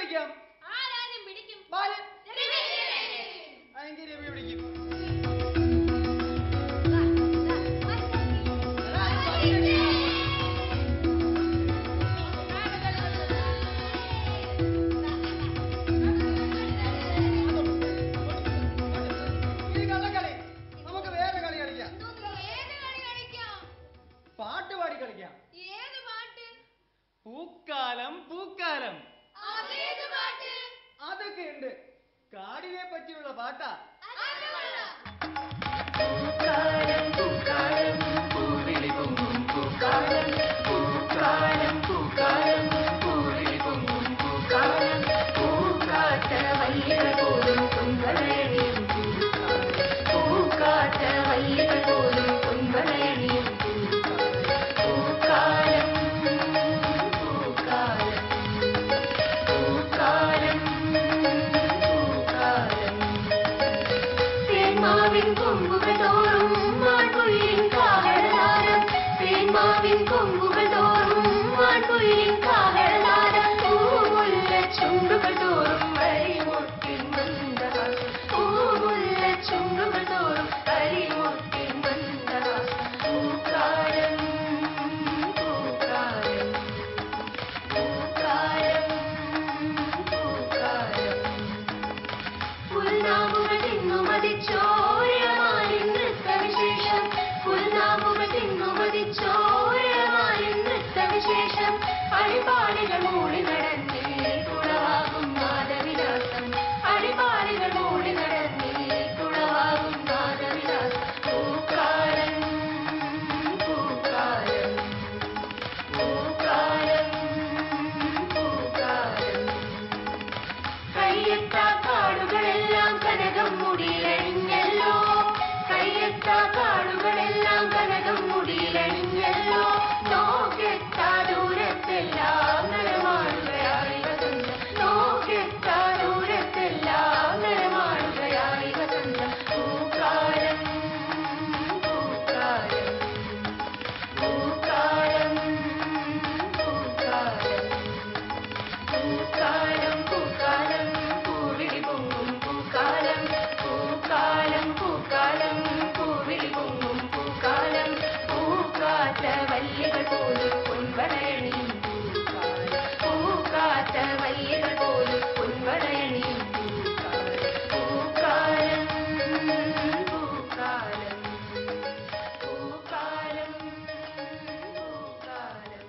കളിക്കാം ആരാദ്യം പിടിക്കും ബാലൻ രവി. എങ്കിൽ രവി പിടിക്കും ദാ, ദാ, മറ്റേ. ഇത് കള്ളക്കളി നമുക്ക് വേറെ കളി കളിക്കാം ഏത് കളി കളിക്കാം പാട്ട് പാടി കളിക്കാം ഏത് പാട്ട് പൂക്കാലം പൂക്കാലം അതേത് പാട്ട് അതൊക്കെ ഉണ്ട് കാടിനെ പറ്റിയുള്ള പാട്ടാ അത് കൊള്ളാം പൂക്കാലം പൂക്കാലം പൂവിളി പൊങ്ങും പൂക്കാലം പൂക്കാലം പൂക്കാലം പൂവിളി പൊങ്ങും പൂക്കാലം പൂക്കാറ്റ വല്ലികൾ പോലും പൊൻവളയണിയും പൂക്കാലം പൂക്കാറ്റ വല്ലികൾ പോലും പൊൻവളയണിയും പൂക്കാലം പൂക്കാലം പൂക്കാലം പൂക്കാലം തേന്മാവിൻ കൊമ്പുകൾ തോറും മാൻകുയിലിൻ കാഹളനാദം തേന്മാവിൻ കൊമ്പുകൾ തോറും മാൻകുയിലിൻ കാഹളനാദം പൂമുല്ല ചുണ്ടുകൾ തോറും അരിമുട്ടിൻ മന്ദഹാസം പൂമുല്ല ചുണ്ടുകൾ തോറും അരിമുട്ടിൻ മന്ദഹാസം പൂക്കാലം പൂക്കാലം പൂക്കാലം പൂക്കാലം പുൽനാമ്പുകൾ തിന്നുമതിച്ചോരമാലിൻ നൃത്തവിശേഷം പുൽനാമ്പുകൾ തിന്നുമതിച്ചോരമാലിൻ നൃത്തവിശേഷം അടിപാടികൾ മൂടി നടന്നേ കുളവാകും നാദവിലാസം അടിപാടികൾ മൂടി നടന്നേ കുളവാകും നാദവിലാസം പൂക്കാലം പൂക്കാലം പൂക്കാലം പൂക്കാലം കയ്യെത്താ കാടുകളെല്ലാം കനകം മുടിയിലണിഞ്ഞല്ലോ കയ്യെത്താ കാടുകളെല്ലാം കനകം മുടിയിലണിഞ്ഞല്ലോ നോക്കെത്താ ദൂരത്തെല്ലാം നിറമാടുകയായി വസന്തം നോക്കെത്താ ദൂരത്തെല്ലാം നിറമാടുകയായി വസന്തം പൂക്കാലം പൂക്കാലം പൂക്കാലം പൂക്കാലം പൂക്കാലം പൂക്കാലം പൂവിളി പൊങ്ങും പൂക്കാലം പൂക്കാലം പൂക്കാലം പൂവിളി പൊങ്ങും പൂക്കാലം പൂക്കാത്ത വല്ലികൾ പോലും പൊൻവളയണിയും പൂക്കാലം പൂക്കാത്ത വല്ലികൾ പോലും പൊൻവളയണിയും പൂക്കാലം പൂക്കാലം പൂക്കാലം പൂക്കാലം പൂക്കാലം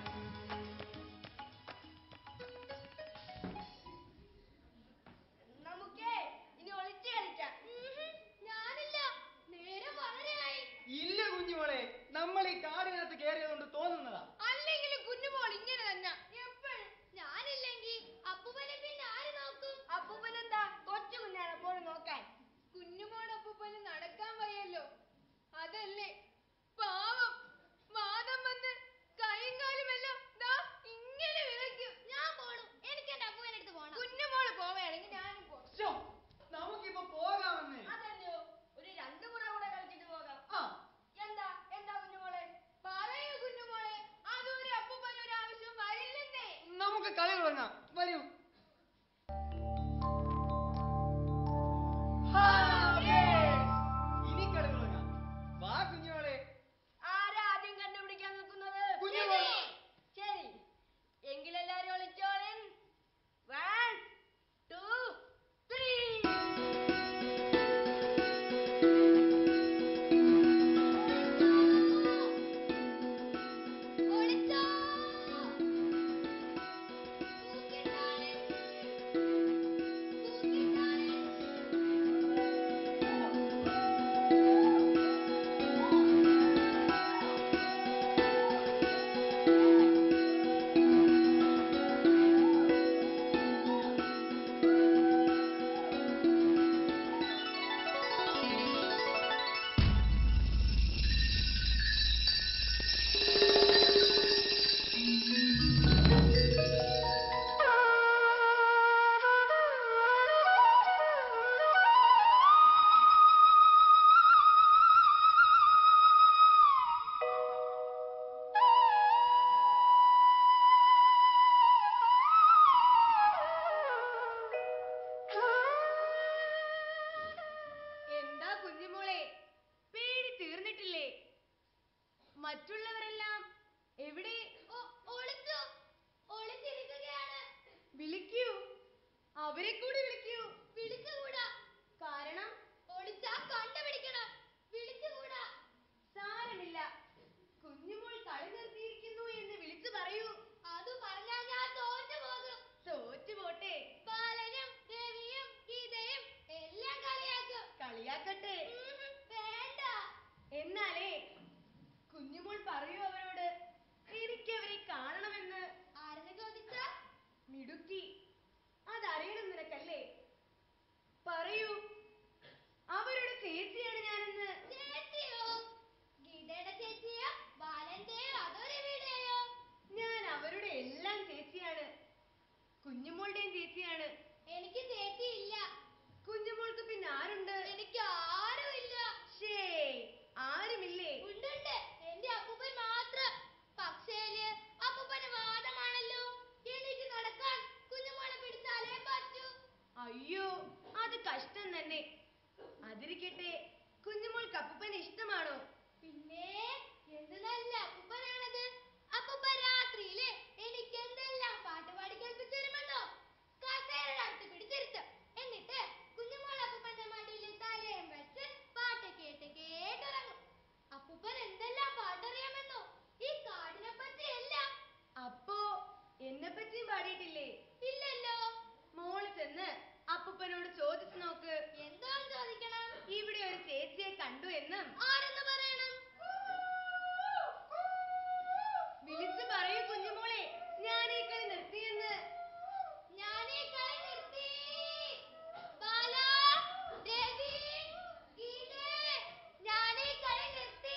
നമുക്കേ ഇനി ഒളിച്ച് കളിക്കാം ഞാനില്ല നേരെ വളരെയായി ഇല്ല കുഞ്ഞുമോളെ നമ്മൾ ഈ കാടിനകത്ത് കയറിയതുകൊണ്ട് തോന്നുന്നതാ അല്ലെങ്കിൽ കുഞ്ഞുമോൾ ഇങ്ങനെ തന്നെ എപ്പോഴും ഞാനില്ലെങ്കിൽ അപ്പൂപ്പനെ പിന്നെ ആര് നോക്കും അപ്പൂപ്പൻ എന്താ കൊച്ചു കുഞ്ഞാണ് എപ്പോഴും നോക്കാൻ കുഞ്ഞുമോൾ അപ്പൂപ്പന് നടക്കാൻ വയ്യല്ലോ അതല്ലേ പാവം വാദം വന്ന് കൈയും കാലും എല്ലാം ദാ ഇങ്ങനെ വിറയ്ക്കും ഞാൻ പോണു എനിക്ക് എന്റെ അപ്പൂപ്പനെ അടുത്ത് പോണം കുഞ്ഞുമോള് പോവുകയാണെങ്കിൽ ഞാനും പോണം ശ്ശോ, നമുക്കിപ്പോ പോകാമെന്നേ അതല്ലോ ഒരു രണ്ടു മുറ കൂടെ കളിച്ചിട്ട് പോകാം ആ എന്താ എന്താ കുഞ്ഞുമോളെ പറയൂ കുഞ്ഞുമോളെ അതൊരു അപ്പൂപ്പൻ ഒരു ആവശ്യം വരില്ലെന്നേ നമുക്ക് കളി തുടങ്ങാം വരൂ ഹാ, yes. ഇനി കളി തുടങ്ങാം വാ കുഞ്ഞുമോളെ ആരാ ആദ്യം കണ്ടുപിടിക്കാൻ നിൽക്കുന്നത് കുഞ്ഞുമോൾ. ശരി എങ്കിലെല്ലാരും ഒളിച്ചോളൻ വൺ ടു ത്രീ ഒളിച്ചോ പൂക്കിട്ടാലെ അവരെ കൂടി വിളിക്കൂ വിളിച്ചുകൂടാ കാരണം ഒളിച്ചാ കണ്ടുപിടിക്കണം വിളിച്ചുകൂടാ സാരമില്ല കുഞ്ഞുമോൾ കളി നിർത്തിയിരിക്കുന്നു എന്ന് വിളിച്ചു പറയൂ അത് പറഞ്ഞാൽ ഞാൻ തോറ്റു പോകും തോറ്റു പോട്ടെ ബാലനും രവിയും ഗീതയും എല്ലാം കളിയാക്കും കളിയാക്കട്ടെ വേണ്ട എന്നാലേ കുഞ്ഞുമോൾ പറയൂ അവരോട് എനിക്ക് അവരെ കാണണമെന്ന് ആരെന്ന് ചോദിച്ചാ മിടുക്കി അതറിയണം നിനക്കല്ലേ പറയൂ അവരുടെ ചേച്ചിയാണ് ഞാനെന്ന് ചേച്ചിയോ ഗീതയുടെ ചേച്ചിയോ ബാലന്റെയോ അതോ രവിയുടെയോ ഞാൻ അവരുടെ എല്ലാം ചേച്ചിയാണ് കുഞ്ഞുമോളുടെയും ചേച്ചിയാണ് എനിക്ക് ചേച്ചി ഇല്ല കുഞ്ഞുമോൾക്ക് പിന്നെ ആരുണ്ട് എനിക്ക് ആരുമില്ല ഷേ ആരുമില്ലേ ഉണ്ടുണ്ട് എന്റെ അപ്പൂപ്പൻ മാത്രം പക്ഷേല് അപ്പൂപ്പന് വാദമാണല്ലോ എനിക്ക് നടക്കാൻ കുഞ്ഞുമോളെ പിടിച്ചാലേ പറ്റൂ അയ്യോ അത് കഷ്ടം തന്നെ അതിരിക്കട്ടെ കുഞ്ഞുമോൾക്ക് അപ്പൂപ്പന് ഇഷ്ടമാണോ പിന്നെ എന്ത് നല്ല അപ്പൂപ്പനാണത് അപ്പൂപ്പ രാത്രിയില് എനിക്ക് എന്തെല്ലാം പാട്ട് പാടി കേൾപ്പിച്ചു തരുമെന്നോ കസേരയുടെ അടുത്ത് പിടിച്ചിരുത്തും എന്നിട്ട് കുഞ്ഞുമോൾ അപ്പൂപ്പന്റെ മടിയിൽ തലയും വെച്ച് പാട്ട് കേട്ട് കേട്ടിറങ്ങും അപ്പൂപ്പൻ എന്തെല്ലാം പാട്ടറിയാമെന്നോ ഈ കാടിനെ പറ്റിയല്ല അപ്പോ എന്നെ പറ്റിയും പാടിയിട്ടില്ലേ ഇല്ലല്ലോ മോള് ചെന്ന് അപ്പൂപ്പനോട് ചോദിച്ചു നോക്ക് എന്താണ് ചോദിക്കണം ഇവിടെ ഒരു ചേച്ചിയെ കണ്ടു എന്നും ആരെന്ന് പറയണം വിളിച്ചു പറയൂ കുഞ്ഞുമോളെ ഞാൻ ഈ കളി നിർത്തിയെന്ന് ഞാൻ ഈ കളി നിർത്തി ബാല രവി ഗീതേ ഞാൻ ഈ കളി നിർത്തി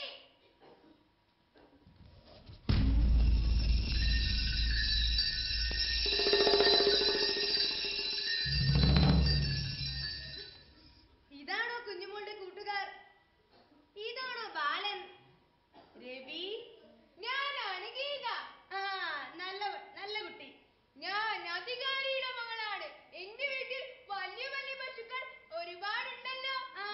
ഇതാണോ കുഞ്ഞുമോളുടെ കൂട്ടുകാർ ഇതാണോ ബാലൻ രവി ഞാനാണ് ഗീത ആ നല്ല നല്ല കുട്ടി ഞാൻ അധികാരിയുടെ മകളാണ് എന്റെ വീട്ടിൽ വലിയ വലിയ പശുക്കൾ ഒരുപാടുണ്ടല്ലോ ആ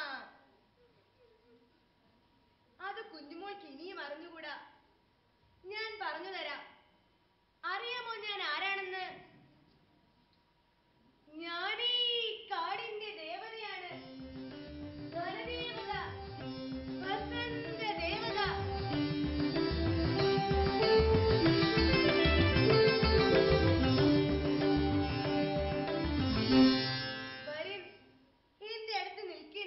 അത് കുഞ്ഞുമോൾക്ക് ഇനിയും അറിഞ്ഞുകൂടാ ഞാൻ പറഞ്ഞു തരാം അറിയാമോ ഞാൻ ആരാണെന്ന് ഞാനീ കാടിന്റെ ദേവതയാണ് വനദേവത വസന്ത ദേവത വരിൻ എന്റെ അടുത്ത് നിൽക്കിൻ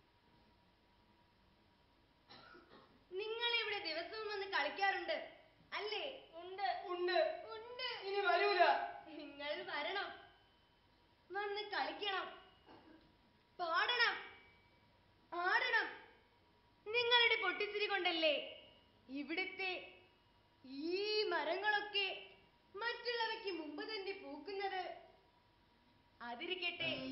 നിങ്ങൾ ഇവിടെ ദിവസവും വന്ന് കളിക്കാറുണ്ട് അല്ലേ ഉണ്ട് ഉണ്ട് ഉണ്ട് ഇനി വരൂല നിങ്ങൾ വരണം വന്ന് കളിക്കണം പാടണം ആടണം നിങ്ങളുടെ പൊട്ടിച്ചിരി കൊണ്ടല്ലേ ഇവിടുത്തെ ഈ മരങ്ങളൊക്കെ മറ്റുള്ളവയ്ക്ക് മുമ്പ് തന്നെ പൂക്കുന്നത് അതിരിക്കട്ടെ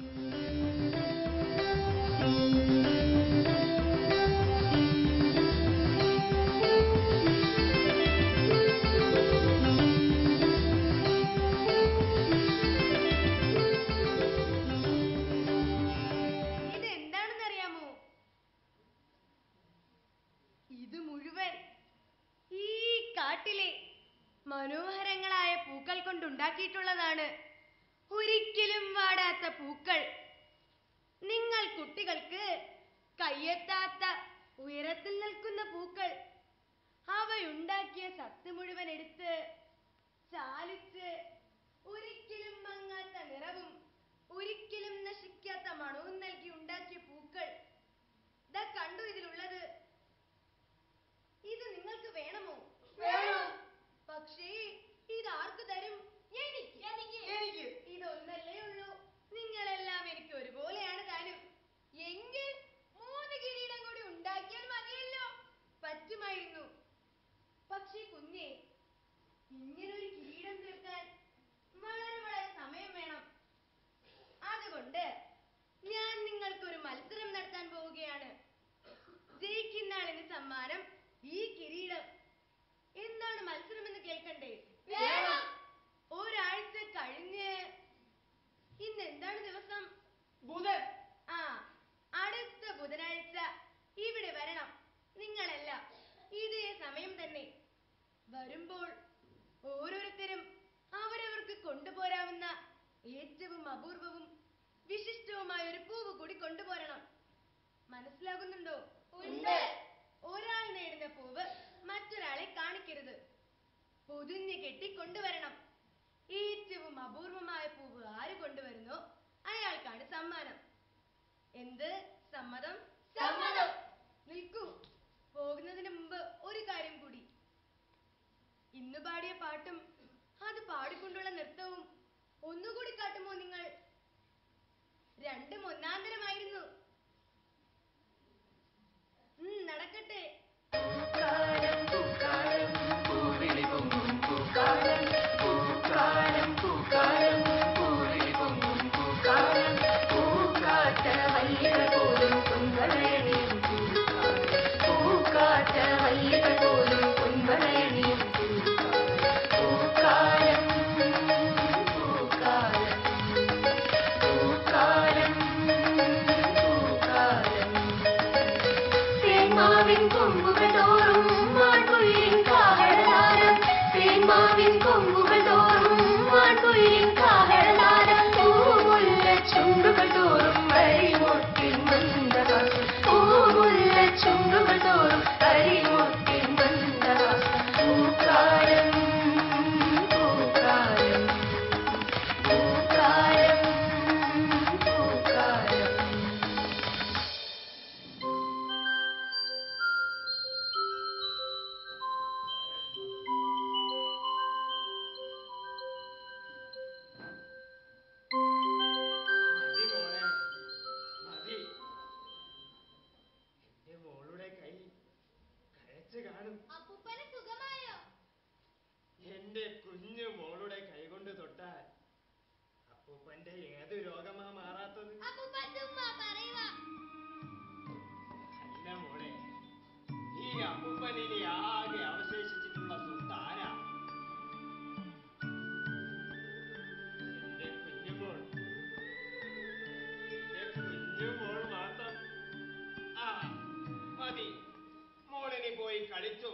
ഇതെന്താണെന്നറിയാമോ ഇത് മുഴുവൻ ഈ കാട്ടിലെ മനോഹരങ്ങളായ പൂക്കൾ കൊണ്ടുണ്ടാക്കിയിട്ടുള്ളതാണ് ഒരിക്കലും വാടാത്ത പൂക്കൾ നിങ്ങൾ കുട്ടികൾക്ക് കയ്യെത്താത്ത ഉയരത്തിൽ നിൽക്കുന്ന പൂക്കൾ അവയുണ്ടാക്കിയ സത്ത് മുഴുവൻ എടുത്ത് ചാലിച്ച് ഒരിക്കലും മങ്ങാത്ത നിറവും ഒരിക്കലും നശിക്കാത്ത മണവും നൽകി ഉണ്ടാക്കിയ പൂക്കൾ ദാ കണ്ടു ഇതിലുള്ളത് ഇത് നിങ്ങൾക്ക് വേണമോ വേണം. പക്ഷേ ഇത് ആർക്ക് തരും എനിക്ക് എനിക്ക് എനിക്ക്. ഇതൊന്നല്ലേ ഉള്ളൂ നിങ്ങളെല്ലാം എനിക്ക് ഒരുപോലെയാണ് താനും എങ്കിൽ മൂന്ന് കിരീടം കൂടി ഉണ്ടാക്കിയാൽ മതിയല്ലോ പറ്റുമായിരുന്നു പക്ഷേ കുഞ്ഞെ ഇങ്ങനൊരു കിരീടം തീർക്കാൻ വളരെ വളരെ അപൂർവവും വിശിഷ്ടവുമായ ഒരു പൂവ് കൂടി കൊണ്ടുപോരണം മനസ്സിലാകുന്നുണ്ടോ ഉണ്ട്. ഒരാൾ നേടുന്ന പൂവ് മറ്റൊരാളെ കാണിക്കരുത് പൊതിഞ്ഞ് കെട്ടി കൊണ്ടുവരണം ഏറ്റവും അപൂർവമായ പൂവ് ആര് കൊണ്ടുവരുന്നോ അയാൾക്കാണ് സമ്മാനം എന്ത് സമ്മതം സമ്മതം. നിൽക്കൂ പോകുന്നതിന് മുമ്പ് ഒരു കാര്യം കൂടി ഇന്ന് പാടിയ പാട്ടും അത് പാടിക്കൊണ്ടുള്ള നൃത്തവും ഒന്നുകൂടി കാട്ടുമോ നിങ്ങൾ രണ്ടും ഒന്നാന്തരമായിരുന്നു ഉം, നടക്കട്ടെ പൂക്കാലം പൂക്കാലം പൂവിളി പൊങ്ങും പൂക്കാലം പൂക്കാലം പൂക്കാലം പൂവിളി പൊങ്ങും പൂക്കാലം പൂക്കാറ്റ വല്ലികൾ പോലും പൊൻവളയണിയും പൂക്കാലം പൂക്കാറ്റ വല്ലികൾ പോലും പൊൻവളയണിയും പൂക്കാലം പൂക്കാലം പൂക്കാലം പൂക്കാലം തേന്മാവിൻ കൊമ്പുകൾ തോറും മാൺകുയിലിൻ കാഹളനാദം തേന്മാവിൻ കൊമ്പുകൾ തോറും മാൺകുയിലിൻ കാഹളനാദം പൂമുല്ല ചുണ്ടുകൾ തോറും അരിമുട്ടിൻ മന്ദഹാസം പൂമുല്ല ചുണ്ടുകൾ തോറും അരിമുട്ടിൻ മന്ദഹാസം പൂക്കാലം പൂക്കാലം പൂക്കാലം പൂക്കാലം മതി മോളെ മതി എന്റെ മോളുടെ കൈ കഴച്ചു കാണും അപ്പൂപ്പന് സുഖമായോ എന്റെ കുഞ്ഞു മോളുടെ കൈ കൊണ്ട് തൊട്ടാൽ അപ്പൂപ്പന്റെ ഏത് രോഗമാ മാറാത്തത് അപ്പൂപ്പ ചുമ്മാ പറയുക അല്ല മോളെ ഈ അപ്പൂപ്പനിനി ആകെ അവശേഷിച്ചിട്ടുള്ള സ്വത്ത് ആരാ എന്റെ കുഞ്ഞുമോൾ എന്റെ കുഞ്ഞുമോൾ മാത്രം ആ മതി മോളിനി പോയി കളിച്ചോ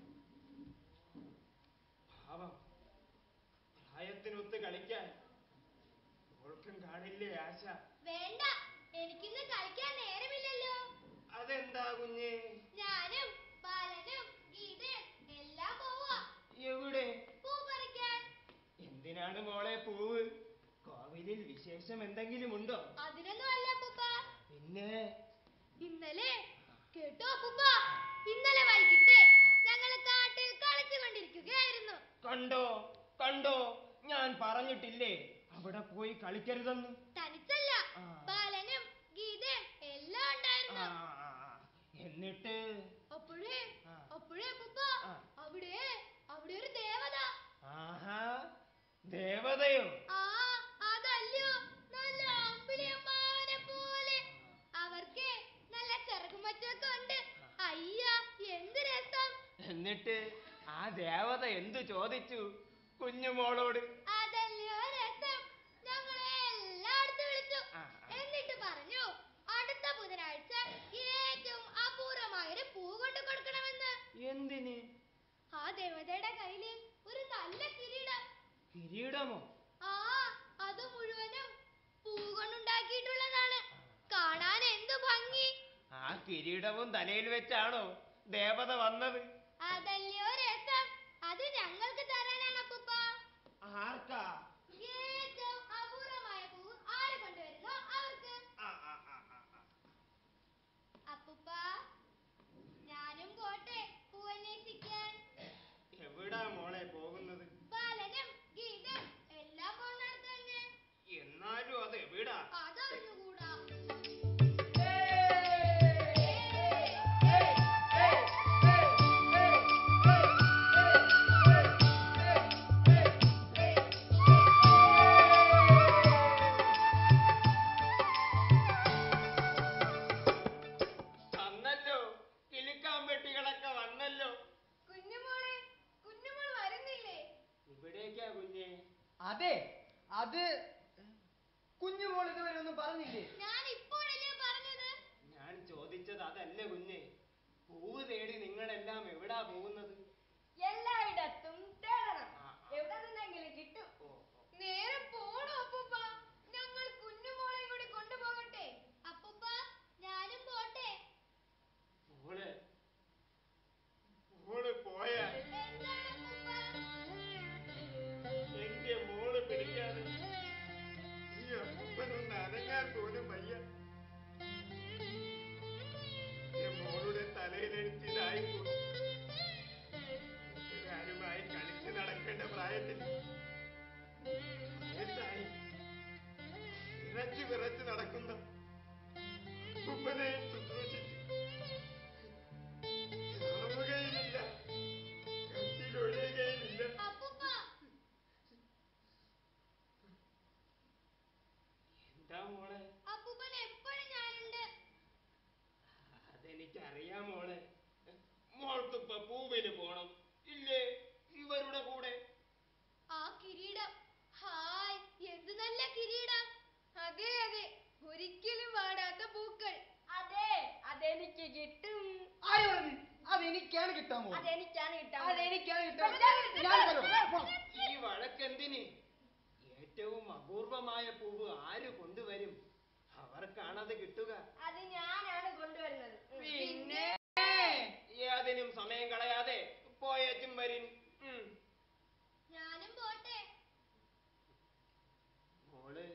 പാവം പ്രായത്തിനൊത്ത് കളിക്കാൻ മോൾക്കും കാണില്ലേ ആശ വേണ്ട എനിക്കിന്ന് കളിക്കാൻ നേരമില്ലല്ലോ അതെന്താ കുഞ്ഞേ ഞാനും ബാലനും ഗീതയും എല്ലാം പോവാ എവിടെ പൂ പറിക്കാൻ എന്തിനാണ് മോളെ പൂവ് കോവിലിൽ വിശേഷം എന്തെങ്കിലും ഉണ്ടോ അതിനൊന്നും അല്ല അപ്പൂപ്പ പിന്നെ ഇന്നലെ കേട്ടോ അപ്പൂപ്പ ഇന്നലെ വൈകിട്ട് ഞങ്ങൾ കാട്ടിൽ കളിച്ചുകൊണ്ടിരിക്കുകയായിരുന്നു കണ്ടോ കണ്ടോ ഞാൻ പറഞ്ഞിട്ടില്ലേ അവിടെ പോയി കളിക്കരുതെന്ന് തനിച്ചല്ല ആ. ബാലനും ഗീതയും എല്ലാം ആ, ഉണ്ടായിരുന്നു ആ, ആ. എന്നിട്ട് അപ്പോഴേ ആ. അപ്പോഴേ അപ്പൂപ്പ ആ. അവിടെ അവിടെ ഒരു ദേവത ആഹാ ദേവതയോ ആ അതല്ലോ നല്ല അമ്പിളിയമ്മാവനെ പോലെ അവർക്ക് നല്ല ചെറുകുമറ്റൊക്കെ ഉണ്ട് അയ്യ എന്ത് രസം എന്നിട്ട് ആ ദേവത എന്തു ചോദിച്ചു കുഞ്ഞുമോളോട് അതല്ലയോ രസം ഞങ്ങളെ എല്ലായിടത്തും വിളിച്ചു ആ, ആ. എന്നിട്ട് പറഞ്ഞു അടുത്ത ബുധനാഴ്ച ഏറ്റവും അപൂർവമായൊരു പൂ കൊണ്ട് കൊടുക്കണമെന്ന് എന്തിന് ആ ദേവതയുടെ കയ്യില് ഒരു നല്ല കിരീടം കിരീടമോ ആ അത് മുഴുവനും പൂ കൊണ്ടുണ്ടാക്കിയിട്ടുള്ളതാണ് കാണാൻ എന്തു ഭംഗി ആ കിരീടവും തലയിൽ വെച്ചാണോ ദേവത വന്നത് അതല്ലയോ രസം അത് ഞങ്ങൾക്ക് തരാനാണ് അപ്പൂപ്പ ആർക്കാ ഏറ്റവും അപൂർവമായ പൂ ആര് കൊണ്ടുവരുന്നോ അവർക്ക് ആ, ആ, ആ, ആ, ആ. അപ്പൂപ്പ ഞാനും പോട്ടെ പൂവന്വേഷിക്കാൻ എവിടാ മോളെ പോകുന്നത് ബാലനും ഗീതം എല്ലാം പോകുന്നിടത്ത് തന്നെ എന്നാലും അത് എവിടാ അതറിഞ്ഞുകൂടാ വന്നല്ലോ കിലുക്കാമ്പെട്ടികളൊക്കെ വന്നല്ലോ കുഞ്ഞുമോളെ കുഞ്ഞുമോൾ വരുന്നില്ലേ ഇവിടേക്കാ കുഞ്ഞെ അതെ അത് കുഞ്ഞുമോൾ ഇതുവരെ ഒന്നും പറഞ്ഞില്ലേ ഞാൻ ഇപ്പോഴല്ലേ പറഞ്ഞത് ഞാൻ ചോദിച്ചത് അതല്ല കുഞ്ഞെ പൂവ് തേടി നിങ്ങളെല്ലാം എവിടാ പോകുന്നത് എല്ലായിടത്തും തേടണം ആ, ആ. എവിടെ നിന്നെങ്കിലും കിട്ടും ഓ, ഓ. നേരെ പോണോ അപ്പൂപ്പ ഞങ്ങൾ വിറച്ച് വിറച്ച് നടക്കുന്ന ഉപ്പനെ ശുശ്രൂഷിച്ച് ഇറങ്ങുകയുമില്ല കത്തിലൊഴിയുകയുമില്ല അപ്പൂപ്പ എന്താ മോളെ അപ്പൂപ്പൻ എപ്പോഴും ഞാനുണ്ട് അതെനിക്കറിയാം മോളെ മോൾക്കിപ്പോ പൂവിന് പോണം ഇല്ലേ ഇവരുടെ കൂടെ ആ കിരീടം ഹായ് എന്ത് നല്ല കിരീടം അതെ അതെ ഒരിക്കലും വാടാത്ത പൂക്കൾ അതെ അതെനിക്ക് കിട്ടും ആര് പറഞ്ഞു അതെനിക്കാണ് കിട്ടാൻ പോകുന്നത് അതെനിക്കാണ് കിട്ടാൻ അതെനിക്കാണ് കിട്ടാൻ ഞാൻ ഞാൻ തരാം. പോണം. ഈ വഴക്കെന്തിന് ഏറ്റവും അപൂർവമായ പൂവ് ആര് കൊണ്ടുവരും അവർക്കാണത് കിട്ടുക അത് ഞാനാണ് കൊണ്ടുവരുന്നത് ഉം. പിന്നെ ഏതിനും സമയം കളയാതെ പോയേച്ചും വരിൻ ഉം. ഞാനും പോട്ടെ മോള്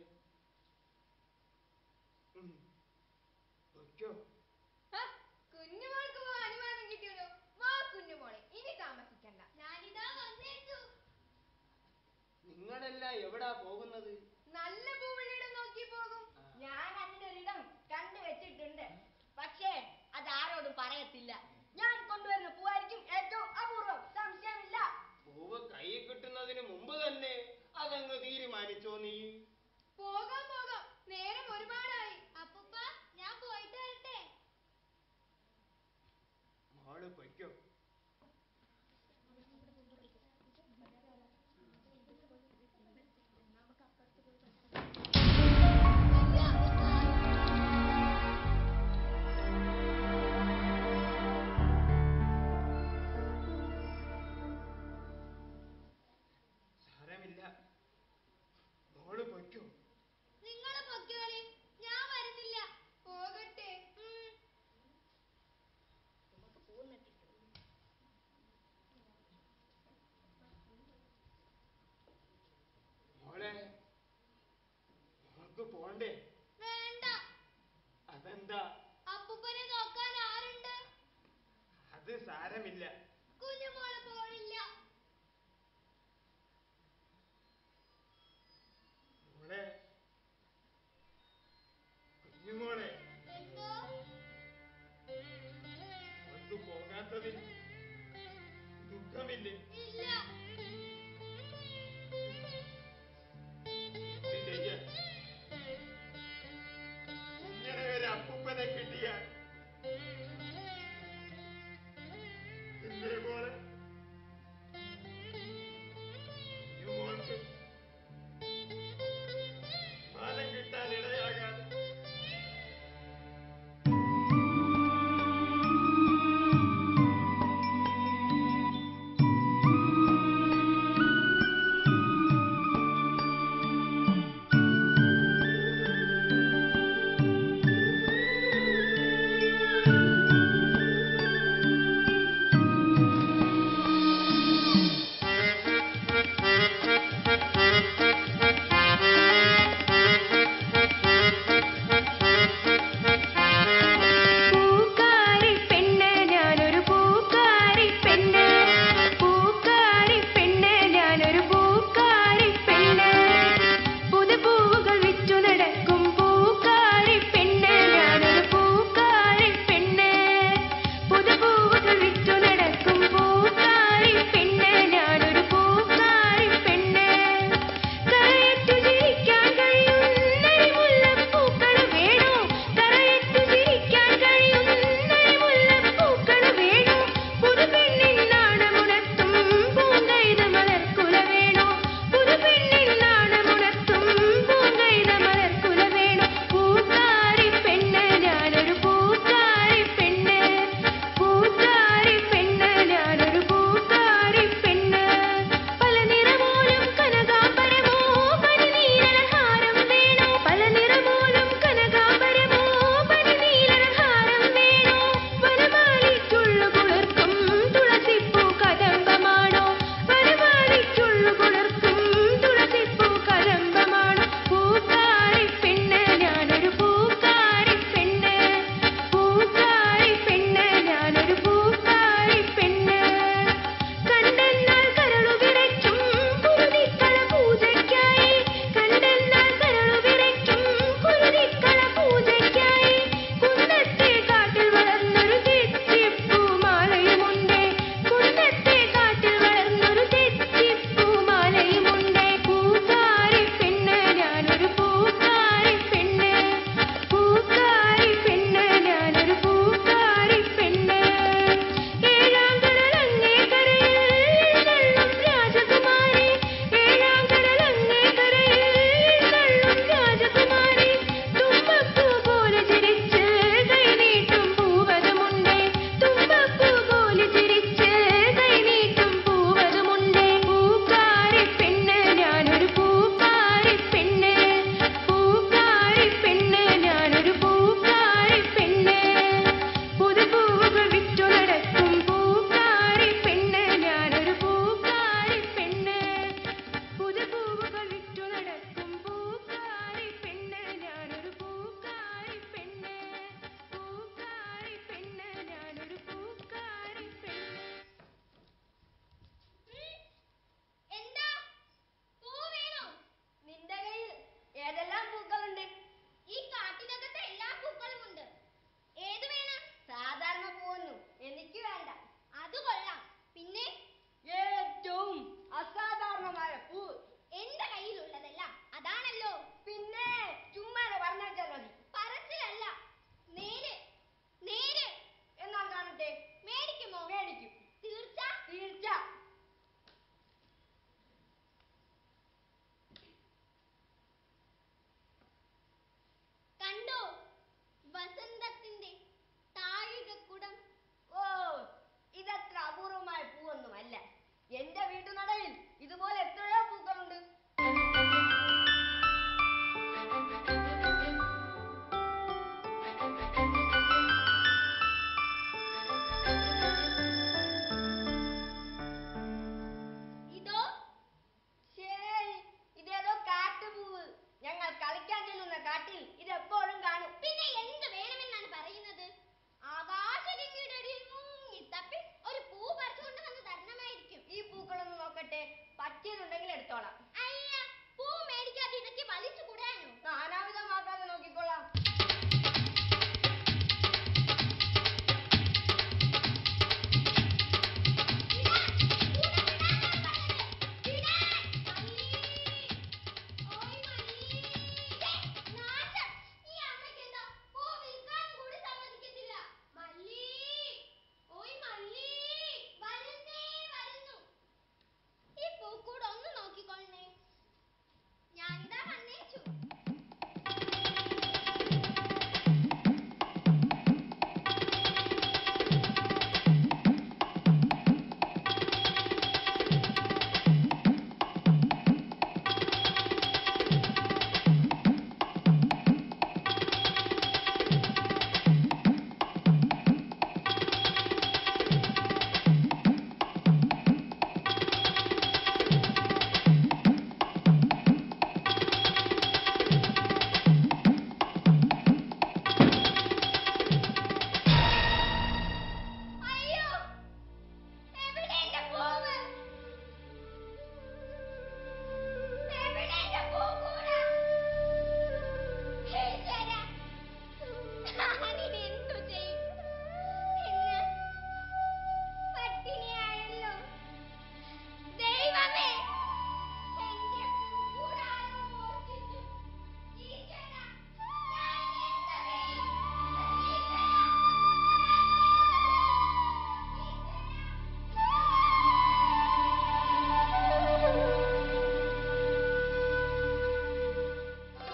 ഉം. പൊയ്ക്കോ ഹ, കുഞ്ഞുമോൾക്ക് പോവാൻ അനുവാദം കിട്ടിയല്ലോ വാ കുഞ്ഞുമോളെ ഇനി താമസിക്കണ്ട ഞാനിതാ വന്നേച്ചു നിങ്ങളെല്ലാം എവിടാ പോകുന്നത് നല്ല പൂവിളിയുടെ നോക്കി പോകും ഞാൻ അതിനൊരിടം കണ്ടു വെച്ചിട്ടുണ്ട് പക്ഷേ അതാരോടും പറയത്തില്ല ഞാൻ കൊണ്ടുവരുന്ന പൂവായിരിക്കും ഏറ്റവും അപൂർവം സംശയമില്ല പൂവ് കൈ കിട്ടുന്നതിന് മുമ്പ് തന്നെ അതങ്ങ് തീരുമാനിച്ചോ നീ പോകാം പോകാം നേരം ഒരുപാടായി അപ്പൂപ്പ ഞാൻ പോയിട്ട് വരട്ടെ മോള് പൊയ്ക്കോ സാരമില്ല മോള് പൊയ്ക്കോ നിങ്ങള് പൊക്കോളി ഞാൻ വരുന്നില്ല പോകട്ടെ ഉം. മോളെ മോൾക്ക് പോണ്ടേ വേണ്ട അതെന്താ അപ്പൂപ്പനെ നോക്കാൻ ആരുണ്ട് അത് സാരമില്ല കുഞ്ഞുമോള് പോണില്ല മോളെ കുഞ്ഞുമോളെ എന്തോ മോൾക്ക് പോകാത്തതിൽ ദുഃഖമില്ലേ ഇല്ല എന്ത് ചെയ്യാൻ? ഇങ്ങനെ ഒരു അപ്പൂപ്പനെ കിട്ടിയാൽ പിന്നെ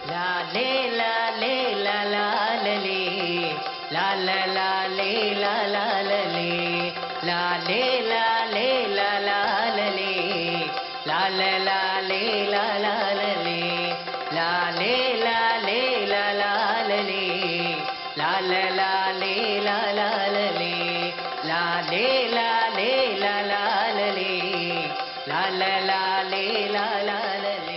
ലാലേ ലാലേ ലാലാലലേ ലാല ലാലേ ലാലാലലേ ലാലേ ലാലേ ലാലാലലേ ലാല ലാലേ ലാലാലലേ ലാലേ ലാലേ ലാലാലലേ ലാല ലാലേ ലാലാലലേ ലാലേ ലാലേ ലാലാലലേ ലാല ലാലേ ലാലാലലേ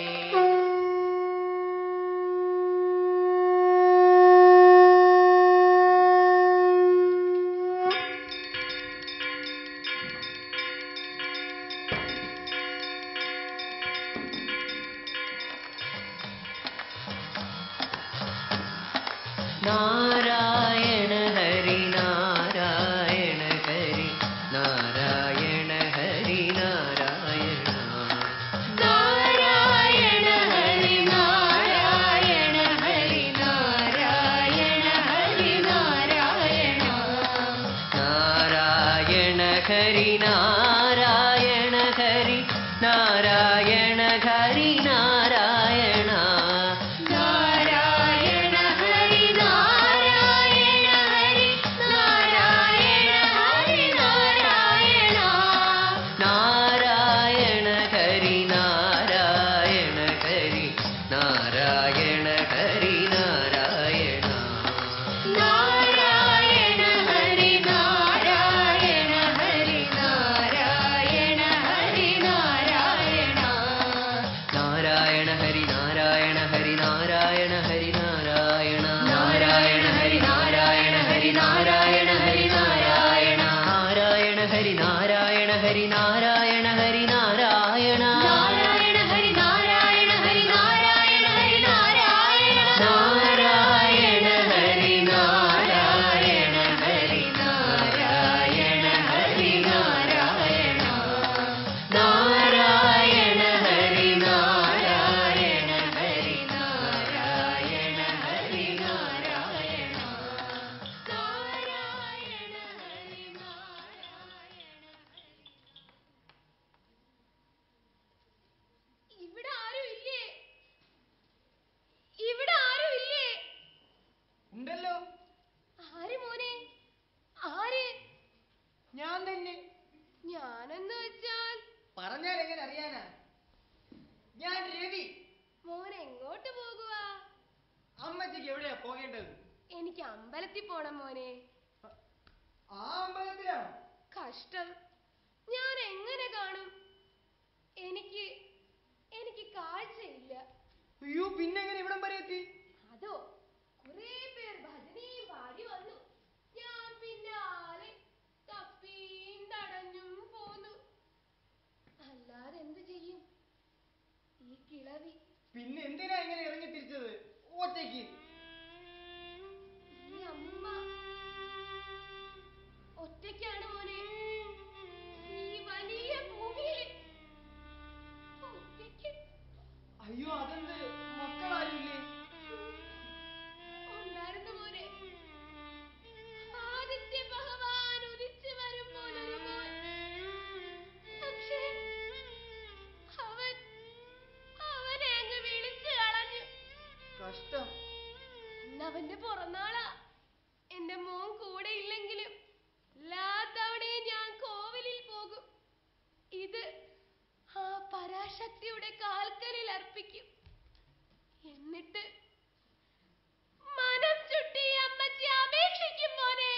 നാരായണ ഹരി നാരായണ ഹരി നാരായണ ഹരി നാരായണ നാരായണ ഹരി നാരായണ ഹരി നാരായണ ഹരി നാരായണ നാരായണ ഹരി നാരായണ ഹരി നാരായണ ഹരി നാരായണ നാരായണ ഹരി നാരായണ ഹരി നാരായണ ഹരി നാരായണ നാരായണ ഹരി നാരായണ ഹരി നാരായണ ഹരി നാരായണ നാരായണ ഹരി നാരായണ ഹരി നാരായണ ഹരി നാരായണ നാരായണ ഹരി നാരായണ ഹരി നാരായണ ഹരി നാരായണ നാരായണ ഹരി നാരായണ ഹരി നാരായണ ഹരി നാരായണ നാരായണ ഹരി നാരായണ ഹരി നാരായണ ഹരി നാരായണ നാരായണ ഹരി നാരായണ ഹരി നാരായണ ഹരി നാരായണ നാരായണ ഹരി നാരായണ ഹരി നാരായണ ഹരി നാരായണ നാരായണ ഹരി നാരായണ ഹരി നാരായണ ഹരി നാരായണ നാരായണ ഹരി ഇവിടെ ആരും ഇല്ലേ ഇവിടെ ആരും ഇല്ലേ ഉണ്ടല്ലോ ആര് മോനെ ആര് ഞാൻ തന്നെ ഞാനെന്ന് വെച്ചാൽ പറഞ്ഞാൽ എങ്ങനെ അറിയാനാ ഞാൻ രവി മോൻ എങ്ങോട്ട് പോകുക അമ്മച്ചിക്ക് എവിടെയാ പോകേണ്ടത് എനിക്ക് അമ്പലത്തിൽ പോണം മോനെ ആ അമ്പലത്തിലാണോ കഷ്ടം ഞാൻ എങ്ങനെ കാണും എനിക്ക് എനിക്ക് കാഴ്ചയില്ല അയ്യോ പിന്നെ എങ്ങനെ ഇവിടം വരെ എത്തി അതോ കുറേ പേർ ഭജനയും പാടി വന്നു ഞാൻ പിന്നാലെ തപ്പിയും തടഞ്ഞും പോന്നു അല്ലാതെ എന്ത് ചെയ്യും ഈ കിളവി പിന്നെ എന്തിനാ ഇങ്ങനെ ഇറങ്ങി തിരിച്ചത് ഒറ്റയ്ക്ക് ഈ അമ്മ ഒറ്റയ്ക്കാണ് മോനെ ഈ വലിയ ഭൂമിയിൽ ഒറ്റയ്ക്ക് അയ്യോ അതെന്ത് മക്കളാരുമില്ലേ ഉണ്ടായിരുന്നു മോനെ ആദിത്യ ഭഗവാൻ ഉദിച്ചു വരുമ്പോൾ ഒരു മോൻ പക്ഷേ അവൻ അവനെ അങ്ങ് വിളിച്ചു കളഞ്ഞു കഷ്ടം ഇന്നവന്റെ പിറന്നാളാ എന്റെ മോൻ കൂടെ ഇല്ലെങ്കിലും എല്ലാ തവണയും ഞാൻ കോവിലിൽ പോകും ഇത് ആ പരാശക്തിയുടെ കാൽക്കലിൽ അർപ്പിക്കും എന്നിട്ട് മനം ചുട്ടി അമ്മച്ചി അപേക്ഷിക്കും മോനെ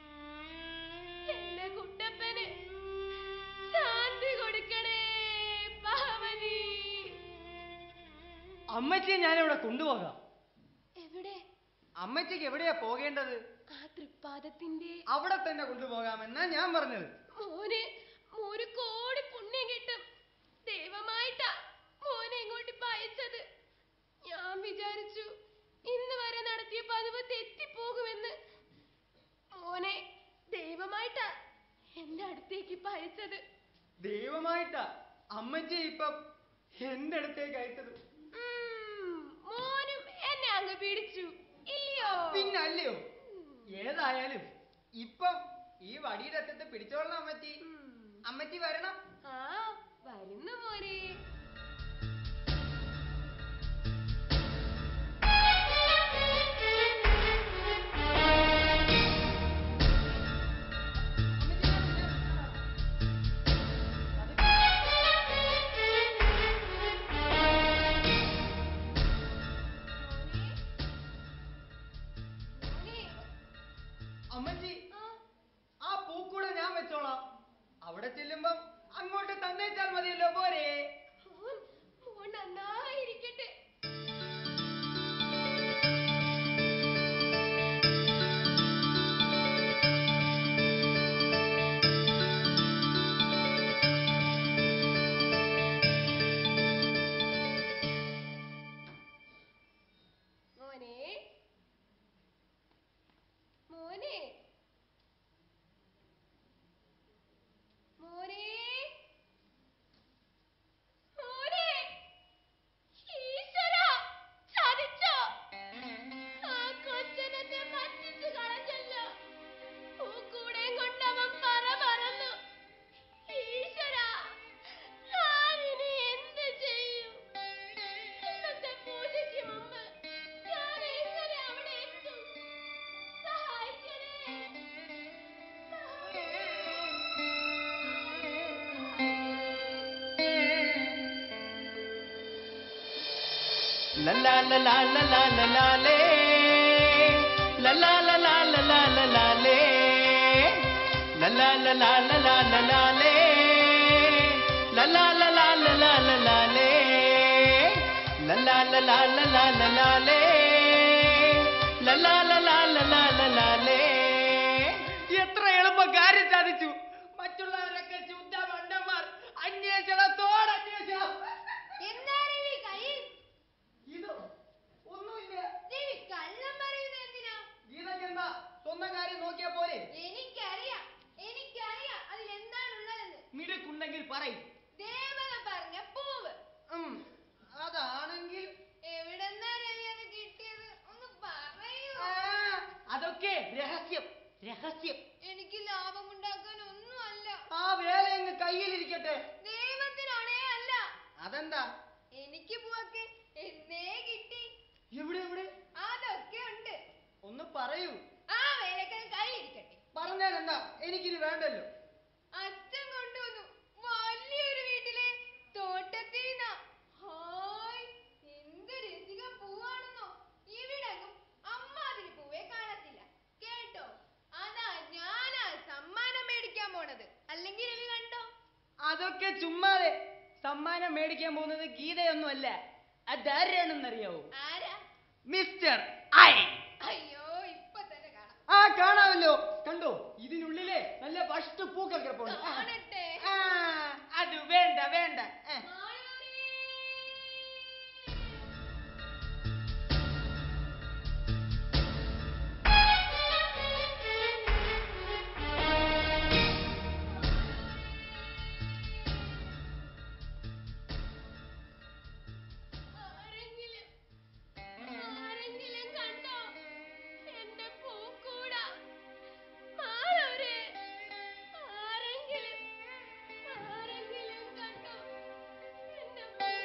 എന്റെ കുട്ടപ്പന് ശാന്തി കൊടുക്കണേ പാവനി അമ്മച്ചിയെ ഞാനിവിടെ കൊണ്ടുപോകാം എവിടെ അമ്മച്ചിക്ക് എവിടെയാ പോകേണ്ടത് ആ തൃപ്പാദത്തിന്റെ അവിടെ തന്നെ കൊണ്ടുപോകാമെന്നാ ഞാൻ പറഞ്ഞത് മോന് മോന് കോടി പുണ്യം കിട്ടും ദൈവമായിട്ടാ മോനെ ഇങ്ങോട്ട് ഇപ്പൊ അയച്ചത് ഞാൻ വിചാരിച്ചു ഇന്ന് വരെ നടത്തിയ പതിവ് തെറ്റിപ്പോകുമെന്ന് മോനെ ദൈവമായിട്ടാ എന്റെ അടുത്തേക്ക് ഇപ്പൊ അയച്ചത് ദൈവമായിട്ടാ അമ്മച്ചി ഇപ്പം എന്റെ അടുത്തേക്ക് അയച്ചത് ഉം, മോനും എന്നെ അങ്ങ് പിടിച്ചു ഇല്ലയോ പിന്നല്ലയോ ഏതായാലും ഇപ്പം ഈ വടിയുടെ അറ്റത്ത് പിടിച്ചോളണം അമ്മച്ചി ഉം. അമ്മച്ചി വരണം ആ വരുന്നു മോനെ അമ്മച്ചി ആ, ആ പൂക്കൂടെ ഞാൻ വെച്ചോളാം അവിടെ ചെല്ലുമ്പം അങ്ങോട്ട് തന്നേച്ചാൽ മതിയല്ലോ പോരെ മോൻ മോൻ നന്നായിരിക്കട്ടെ മോനെ മോനെ മോനെ മോനെ ഈശ്വരാ ചതിച്ചോ ആ കൊച്ചനെന്നെ പറ്റിച്ചു കളഞ്ഞല്ലോ പൂക്കൂടെയും കൊണ്ടവൻ പറ പറന്നു ഈശ്വരാ ഞാനിനി എന്ത് ചെയ്യും ഇന്നത്തെ പൂജയ്ക്ക് മുമ്പ് ഞാൻ എങ്ങനെ അവിടെ എത്തും സഹായിക്കണേ La la la la la la la la le. La la la la la la la la le. La la la la la la la la le. La la la la la la la la le. La la la la la la la la le. La la la la la la la la le. എത്ര എളുപ്പ കാര്യം സാധിച്ചു മറ്റുള്ളവരൊക്കെ ശുദ്ധ മണ്ടന്മാർ അന്വേഷണത്തോട് അന്വേഷണം എന്താണ് ഈ കയ്യിൽ ഇതോ ഒന്നുമില്ല ദേവി കള്ളം പറയുന്നത് എന്തിനാ ഗീതക്കെന്താ സ്വന്തം കാര്യം നോക്കിയാ പോലെ എനിക്കറിയാം എനിക്കറിയാം അതിൽ എന്താണുള്ളതെന്ന് മിടുക്കുണ്ടെങ്കിൽ പറയും ദേവത പറഞ്ഞ പൂവ് ഉം, അതാണെങ്കിൽ എവിടെന്നാ രവി അത് കിട്ടിയത് ഒന്ന് പറയൂ ആ, അതൊക്കെ രഹസ്യം രഹസ്യം എനിക്ക് ലാഭമുണ്ടാക്കാൻ ഒന്നുമല്ല ആ വേല അങ്ങ് കയ്യിലിരിക്കട്ടെ ദൈവത്തിനാണേ അല്ല അതെന്താ എനിക്ക് പൂവൊക്കെ എന്നേ കിട്ടി എവിടെ എവിടെ അതൊക്കെ ഉണ്ട് ഒന്ന് പറയൂ ആ വേലക്കൽ കയ്യിരിക്കട്ടെ പറഞ്ഞാൽ എന്താ എനിക്കിനി വേണ്ടല്ലോ അച്ഛൻ കൊണ്ടുവന്നു വലിയൊരു വീട്ടിലെ തോട്ടത്തിൽ നിന്നാ. ഹായ് എന്ത് രസിക പൂവാണെന്നോ ഇവിടെങ്ങും അമ്മാതിരി പൂവേ കാണത്തില്ല കേട്ടോ അതാ ഞാനാ സമ്മാനം മേടിക്കാൻ പോണത് അല്ലെങ്കിൽ രവി കണ്ടോ അതൊക്കെ ചുമ്മാതെ സമ്മാനം മേടിക്കാൻ പോകുന്നത് ഗീതയൊന്നുമല്ല അതാരാണെന്നറിയാവോ ആരാ മിസ്റ്റർ ഐ അയ്യോ ഇപ്പൊ തന്നെ കാണാം ആ കാണാമല്ലോ കണ്ടോ ഇതിനുള്ളിലെ നല്ല ഫസ്റ്റ് പൂക്കൾ കിടപ്പുണ്ട് ആ, കാണട്ടെ ആ, അത് വേണ്ട വേണ്ട ആ. മാളൂരേ. ആരെങ്കിലും ആരെങ്കിലും കണ്ടോ എന്റെ പൂക്കൂട മാളൂരേ ആരെങ്കിലും ആരെങ്കിലും കണ്ടോ എന്റെ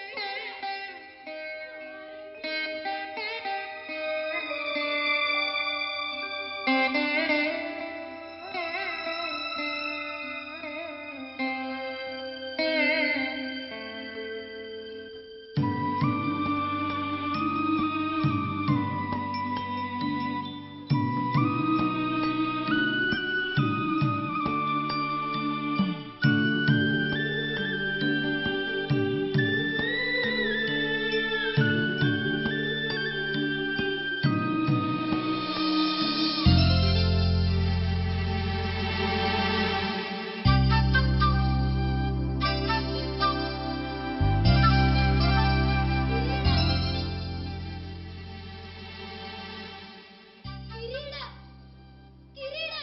കിരീട കിരീട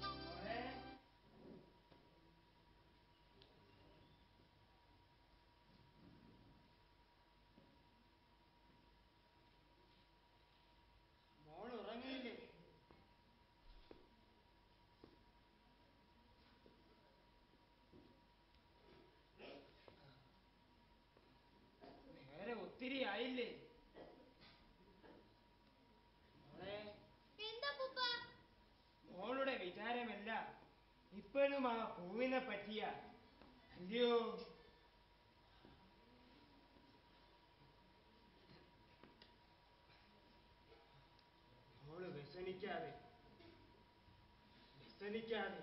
മോൾ ഉറങ്ങിയില്ലേ നേരെ ഒത്തിരി ആയില്ലേ മോളെ എന്താ പൂപ്പ മോളുടെ വിചാരമല്ല ഇപ്പോഴും ആ പൂവിനെ പറ്റിയ അല്ലയോ മോള് വ്യസനിക്കാതെ വ്യസനിക്കാതെ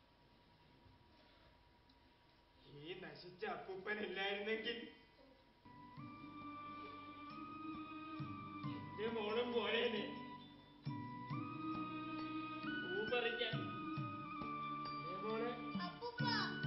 ഈ നശിച്ച അപ്പൂപ്പനില്ലായിരുന്നെങ്കിൽ എന്റെ മോളും പോയേനെ പൂ പറിക്കാൻ ഏ മോളെ അപ്പൂപ്പ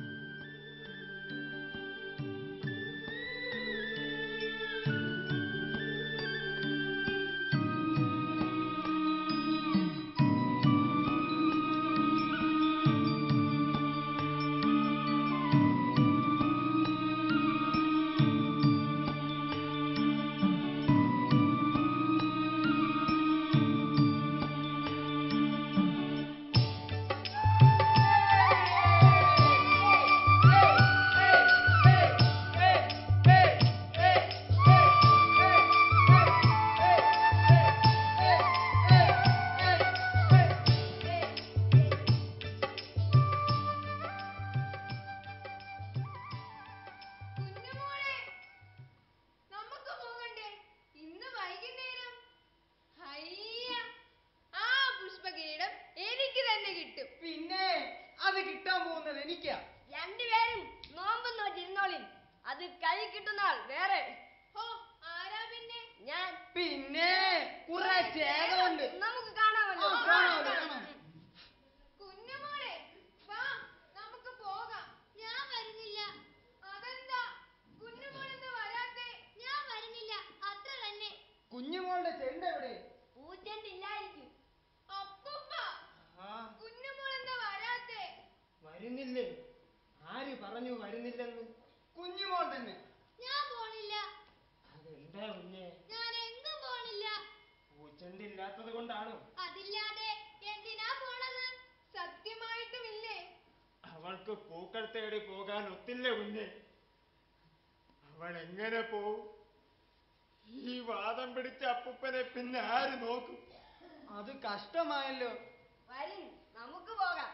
കുഞ്ഞുമോളെ നമുക്ക് പോകണ്ടേ ഇന്ന് വൈകുന്നേരം ഹയ്യ ആ പുഷ്പകിരീടം എനിക്ക് തന്നെ കിട്ടും പിന്നെ അത് കിട്ടാൻ പോകുന്നത് എനിക്കാ രണ്ടുപേരും നോമ്പ് നോറ്റിരുന്നോളിൻ അത് കൈ കിട്ടുന്നാൾ വേറെ ഓ ആരാ പിന്നെ ഞാൻ പിന്നെ കുറെ ചേകളുണ്ട് നമുക്ക് കാണാമല്ലോ ആ, കാണാമല്ലോ, കാണാം. കുഞ്ഞുമോളെ വാ നമുക്ക് പോകാം ഞാൻ വരുന്നില്ല അതെന്താ കുഞ്ഞുമോളെന്ന് വരാത്തെ ഞാൻ വരുന്നില്ല അത്ര തന്നെ കുഞ്ഞുമോളുടെ ചെണ്ട എവിടെ പൂച്ചണ്ടില്ലായിരിക്കും അപ്പൂപ്പ ആ കുഞ്ഞുമോളെന്താ വരാത്തെ വരുന്നില്ലേ ആര് പറഞ്ഞു വരുന്നില്ലെന്ന് കുഞ്ഞുമോൾ തന്നെ ഞാൻ പോണില്ല അതെന്താ കുഞ്ഞെ ഞാൻ എങ്ങും പോണില്ല പൂച്ചണ്ടില്ലാത്തത് കൊണ്ടാണോ അതില്ലാതെ എന്തിനാ പോണത് സത്യമായിട്ടുമില്ലേ അവൾക്ക് പൂക്കൾ തേടി പോകാൻ ഒത്തില്ല കുഞ്ഞെ അവൾ എങ്ങനെ പോവും ഈ വാദം പിടിച്ച അപ്പൂപ്പനെ പിന്നെ ആര് നോക്കും അത് കഷ്ടമായല്ലോ വരും നമുക്ക് പോകാം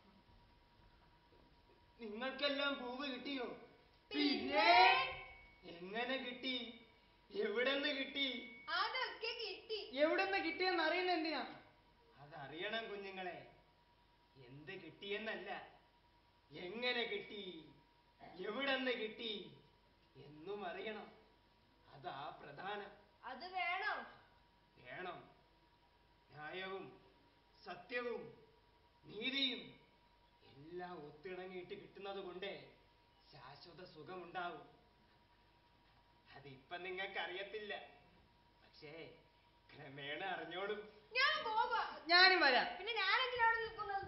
നിങ്ങൾക്കെല്ലാം പൂവ് കിട്ടിയോ പിന്നെ എങ്ങനെ കിട്ടി എവിടെന്ന് കിട്ടി അതൊക്കെ കിട്ടി എവിടെന്ന് കിട്ടിയെന്ന് അറിയുന്ന എന്തിനാ അതറിയണം കുഞ്ഞുങ്ങളെ എന്ത് കിട്ടിയെന്നല്ല എങ്ങനെ കിട്ടി എവിടെന്ന് കിട്ടി എന്നും അറിയണം അതാ പ്രധാനം അത് വേണം വേണം ന്യായവും സത്യവും നീതിയും എല്ലാം ഒത്തിണങ്ങിയിട്ട് കിട്ടുന്നത് കൊണ്ടേ ശാശ്വത സുഖമുണ്ടാവും അതിപ്പം നിങ്ങൾക്ക് അറിയത്തില്ല പക്ഷേ ക്രമേണ അറിഞ്ഞോളും ഞാൻ പോകാം ഞാനും വരാം പിന്നെ ഞാനെന്തിനാണ് നിൽക്കുന്നത്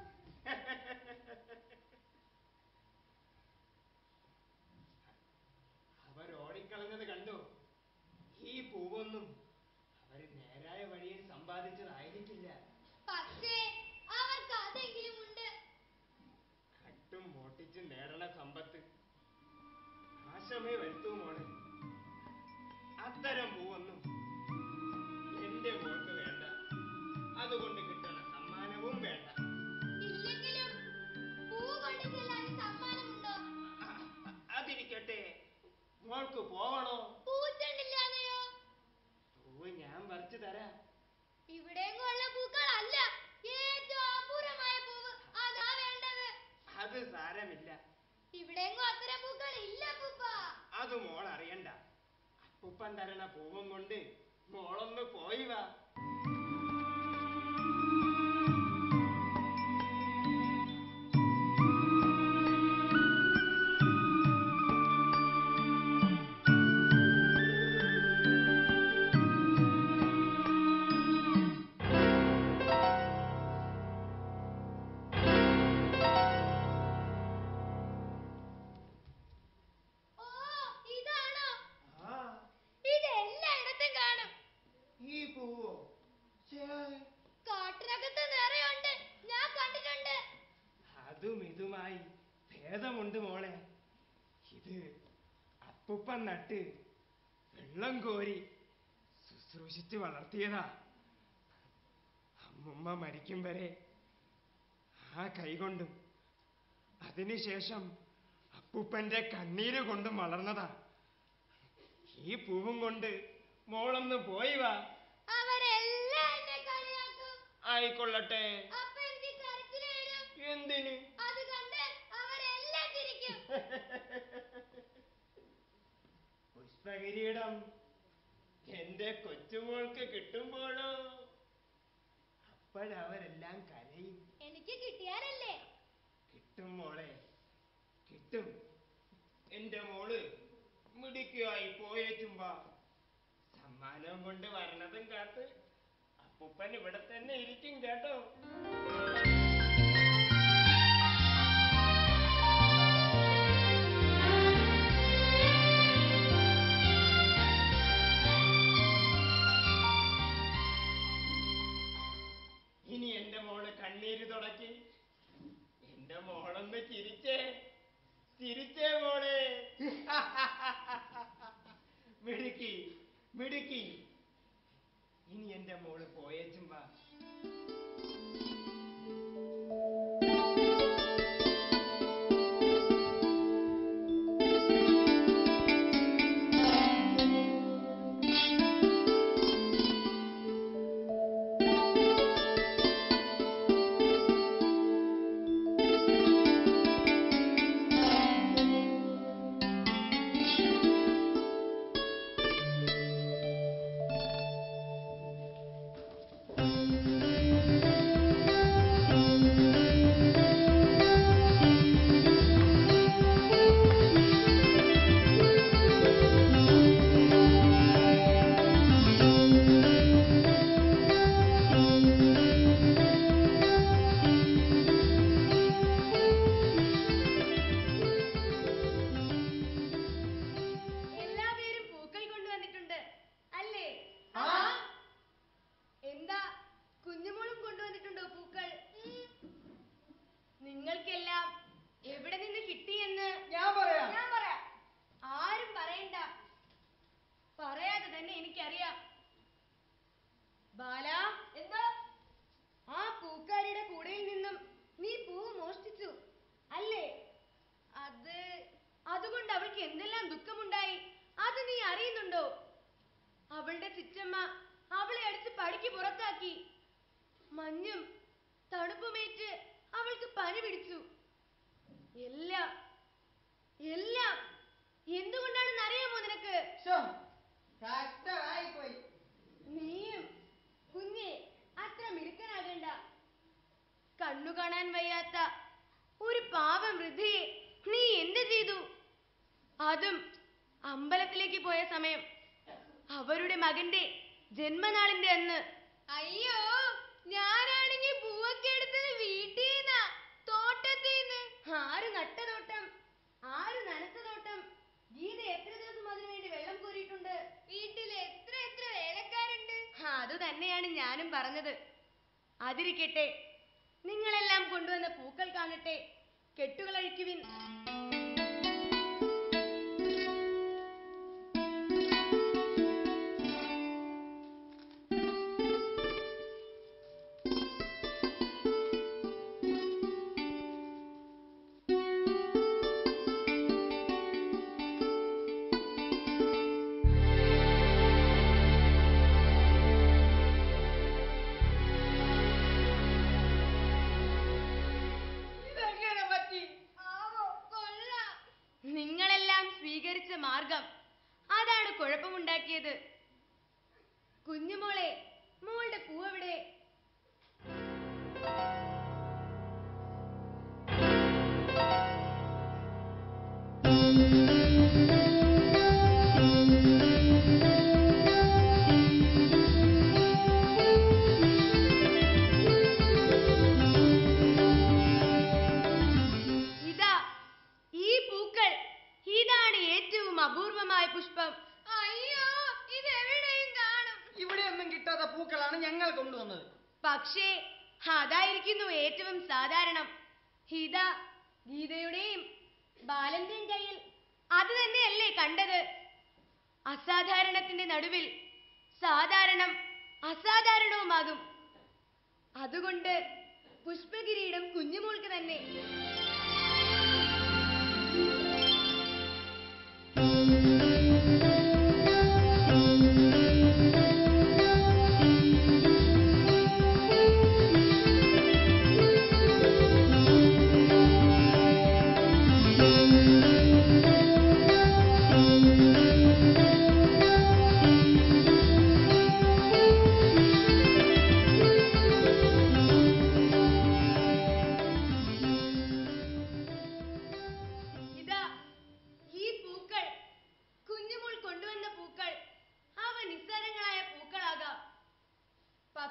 അവർ ഓടിക്കളഞ്ഞത് കണ്ടു ഈ പൂവൊന്നും അവർ നേരായ വഴിയിൽ സമ്പാദിച്ചതായിരിക്കില്ല പക്ഷേ അവർക്ക് അതെങ്കിലും ഉണ്ട് കട്ടും മോട്ടിച്ച് നേടണ സമ്പത്ത് നാശമേ വരുത്തൂ മോളെ അത്തരം പൂവൊന്നും എന്റെ മോൾക്ക് വേണ്ട അതുകൊണ്ട് കിട്ടണ സമ്മാനവും വേണ്ട ഇല്ലെങ്കിലും പൂ കൊണ്ട് ചെല്ലാൻ സമ്മാനമുണ്ടോ അ- അ- അതിരിക്കട്ടെ മോൾക്ക് പോവണോ പൂച്ചണ്ടില്ലാതെയോ പൂവ് ഞാൻ പറിച്ചു തരാം ഇവിടെയുള്ള പൂക്കളല്ല ഏറ്റവും അപൂർവമായ പൂവ് അതാ വേണ്ടത് അത് സാരമില്ല ഇവിടെങ്ങും അത്തരം പൂക്കൾ ഇല്ല പൂപ്പ അത് മോൾ അറിയണ്ട അപ്പൂപ്പൻ തരണ പൂവും കൊണ്ട് മോളൊന്ന് പോയി വാ ഓ ഇതാണോ ആ ഇത് എല്ലായിടത്തും കാണും ഈ പൂവോ ഛേ, കാട്ടിനകത്ത് നിറയുണ്ട് ഞാൻ കണ്ടിട്ടുണ്ട് അതും ഇതുമായി ഭേദമുണ്ട് മോളെ ഇത് അപ്പൂപ്പൻ നട്ട് വെള്ളം കോരി ശുശ്രൂഷിച്ച് വളർത്തിയതാ അമ്മുമ്മ മരിക്കും വരെ ആ കൈകൊണ്ടും അതിനുശേഷം അപ്പൂപ്പന്റെ കണ്ണീര് കൊണ്ടും വളർന്നതാ ഈ പൂവും കൊണ്ട് മോളൊന്ന് പോയി വാ അവരെല്ലാം എന്നെ കളിയാക്കും ആയിക്കൊള്ളട്ടെ അപ്പൊ എനിക്ക് കരച്ചില് വരും പുഷ്പകിരീടം എന്റെ കൊച്ചുമോൾക്ക് കിട്ടുമ്പോഴോ അപ്പോഴവരെല്ലാം കരയും എനിക്ക് കിട്ടിയാലല്ലേ കിട്ടും മോളെ കിട്ടും എന്റെ മോള് മിടുക്കിയായി പോയേച്ചുമ്പ സമ്മാനം കൊണ്ട് വരണതും കാത്ത് അപ്പൂപ്പൻ ഇവിടെ തന്നെ ഇരിക്കും കേട്ടോ ഇനി എന്റെ മോള് കണ്ണീര് തുടക്കി എന്റെ മോളൊന്ന് ചിരിച്ചേ ചിരിച്ചേ മോളെ മിടുക്കി മിടുക്കി ഇനി എന്റെ മോള് പോയേച്ചും വാ എല്ലാവരും പൂക്കൾ കൊണ്ടുവന്നിട്ടുണ്ട് അല്ലേ ആ. എന്താ കുഞ്ഞുമോളും കൊണ്ടുവന്നിട്ടുണ്ടോ പൂക്കൾ നിങ്ങൾക്കെല്ലാം എവിടെ നിന്ന് കിട്ടിയെന്ന് ഞാൻ പറയാം ഞാൻ പറയാം ആരും പറയണ്ട പറയാതെ തന്നെ എനിക്കറിയാം ബാല എന്താ ആ പൂക്കാരിയുടെ കൂടയിൽ നിന്നും നീ പൂവ് മോഷ്ടിച്ചു അല്ലേ അത് അതുകൊണ്ട് അവൾക്ക് എന്തെല്ലാം ദുഃഖമുണ്ടായി അത് നീ അറിയുന്നുണ്ടോ അവളുടെ ചിറ്റമ്മ അവളെ അടിച്ച് പടിക്ക് പുറത്താക്കി മഞ്ഞും തണുപ്പുമേറ്റ് അവൾക്ക് പനി പിടിച്ചു എല്ലാം എല്ലാം എന്തുകൊണ്ടാണെന്ന് അറിയാമോ നിനക്ക് ശോ, കഷ്ടമായിപ്പോയി നീയും കുഞ്ഞെ അത്ര മിടുക്കനാകണ്ട കണ്ണു കാണാൻ വയ്യാത്ത ഒരു പാവം വൃദ്ധയെ നീ എന്ത് ചെയ്തു അതും അമ്പലത്തിലേക്ക് പോയ സമയം അവരുടെ മകന്റെ ജന്മനാളിന്റെ അന്ന് അയ്യോ ഞാനാണെങ്കിൽ പൂവൊക്കെ എടുത്തത് വീട്ടിൽ നിന്നാ തോട്ടത്തിൽ നിന്ന് ആര് നട്ട തോട്ടം ആര് നനച്ച തോട്ടം ഗീത എത്ര ദിവസം അതിനു വേണ്ടി വെള്ളം കോരിയിട്ടുണ്ട് വീട്ടിൽ എത്ര എത്ര വേലക്കാരുണ്ട് ആ, അത് തന്നെയാണ് ഞാനും പറഞ്ഞത് അതിരിക്കട്ടെ നിങ്ങളെല്ലാം കൊണ്ടുവന്ന പൂക്കൾ കാണട്ടെ കെട്ടുകൾ അഴിക്കുവിൻ ഇതെങ്ങനെ പറ്റി ആവോ കൊള്ളാം നിങ്ങളെല്ലാം സ്വീകരിച്ച മാർഗം അതാണ് കുഴപ്പമുണ്ടാക്കിയത് കുഞ്ഞുമോളെ മോളുടെ പൂവെവിടെ ഇതാ ഈ പൂക്കൾ ഇതാണ് ഏറ്റവും അപൂർവമായ പുഷ്പം അയ്യോ ഇതെവിടെയും കാണും ഇവിടെയൊന്നും കിട്ടാത്ത പൂക്കളാണ് ഞങ്ങൾ കൊണ്ടുവന്നത് പക്ഷേ അതായിരിക്കുന്നു ഏറ്റവും സാധാരണം ഇതാ ഗീതയുടെയും ബാലന്റെയും കയ്യിൽ അത് തന്നെയല്ലേ കണ്ടത് അസാധാരണത്തിന്റെ നടുവിൽ സാധാരണം അസാധാരണവുമാകും അതുകൊണ്ട് പുഷ്പകിരീടം കുഞ്ഞുമോൾക്ക് തന്നെ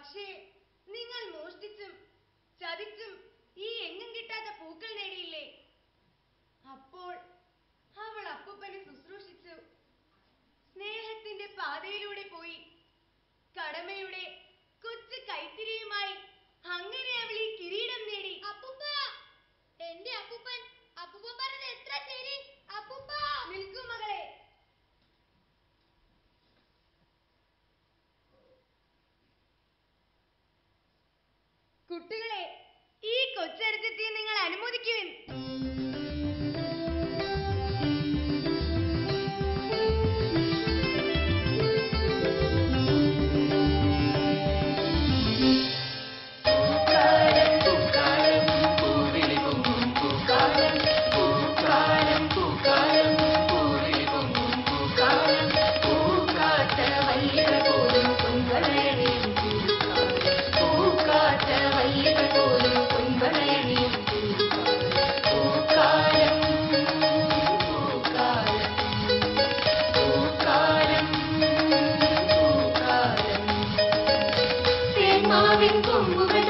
പക്ഷേ നിങ്ങൾ മോഷ്ടിച്ചും ചതിച്ചും ഈ എങ്ങും കിട്ടാത്ത പൂക്കൾ നേടിയില്ലേ അപ്പോൾ അവൾ അപ്പൂപ്പനെ ശുശ്രൂഷിച്ചു സ്നേഹത്തിന്റെ പാതയിലൂടെ പോയി കടമയുടെ കൊച്ചു കൈത്തിരിയുമായി അങ്ങനെ അവൾ ഈ കിരീടം നേടി അപ്പൂപ്പ എന്റെ അപ്പൂപ്പൻ അപ്പൂപ്പൻ പറഞ്ഞത് എത്ര ശരി അപ്പൂപ്പ നിൽക്കൂ മകളെ കുട്ടികളെ ഈ കൊച്ചരച്ചത്തെ നിങ്ങൾ അനുമോദിക്കുവിൻ പൂക്കാലം പൂക്കാലം പൂവിളി പൊങ്ങും പൂക്കാലം പൂക്കാലം പൂക്കാലം പൂവിളി പൊങ്ങും പൂക്കാലം പൂക്കാത്ത വല്ലിക പോലും പൊൻവളയണിയും പൂക്കാലം പൂക്കാത്ത വല്ലിക പോലും പൊൻവളയണിയും പൂക്കാലം പൂക്കാലം പൂക്കാലം പൂക്കാലം തേന്മാവിൻ കൊമ്പുകൾ